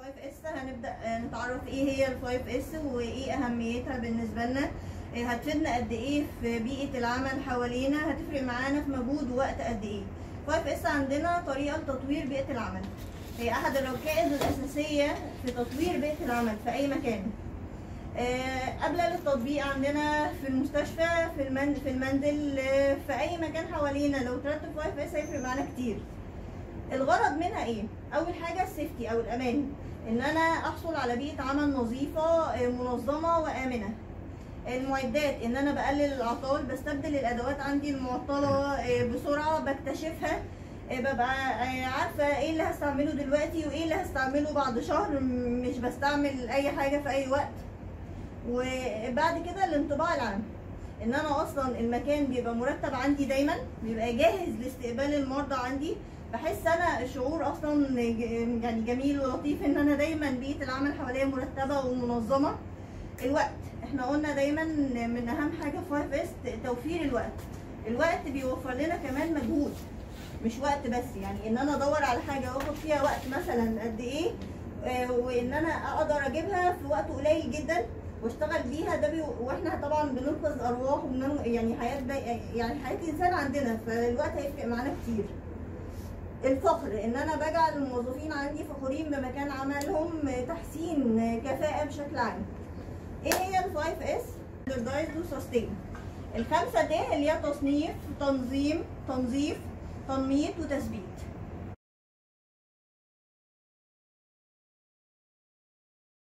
5 اس هنبدا نتعرف ايه هي ال 5 اس وايه اهميتها بالنسبه لنا هتفيدنا قد ايه في بيئه العمل حوالينا هتفرق معانا في مجهود ووقت قد ايه 5 اس عندنا طريقه لتطوير بيئه العمل هي احد الركائز الاساسيه في تطوير بيئه العمل في اي مكان آه، قبل التطبيق عندنا في المستشفى في المن في المنزل آه، في اي مكان حوالينا لو ترتب 5 اس هيفرق معانا كتير الغرض منها ايه اول حاجه السيفتي او الامان ان انا احصل على بيئه عمل نظيفه آه، منظمه وامنه المعدات ان انا بقلل الاعطال بستبدل الادوات عندي المعطله آه، بسرعه بكتشفها آه، ببقى آه، عارفه ايه اللي هستعمله دلوقتي وايه اللي هستعمله بعد شهر م- مش بستعمل اي حاجه في اي وقت وبعد كده الانطباع العام ان انا اصلا المكان بيبقى مرتب عندي دايما بيبقى جاهز لاستقبال المرضى عندي بحس انا شعور اصلا ج- يعني جميل ولطيف ان انا دايما بيئه العمل حواليا مرتبه ومنظمه الوقت احنا قلنا دايما من اهم حاجه في 5 اس توفير الوقت الوقت بيوفر لنا كمان مجهود مش وقت بس يعني ان انا ادور على حاجه واخد فيها وقت مثلا قد ايه آه، وان انا اقدر اجيبها في وقت قليل جدا واشتغل بيها ده بي... واحنا طبعا بننقذ ارواح وبنن... يعني حياه دا... يعني حياه الانسان عندنا فالوقت هيفرق معانا كتير الفخر ان انا بجعل الموظفين عندي فخورين بمكان عملهم تحسين كفاءه بشكل عام ايه هي ال 5 اس standardized وسستين الخمسه دي اللي هي تصنيف تنظيم تنظيف تنميط وتثبيت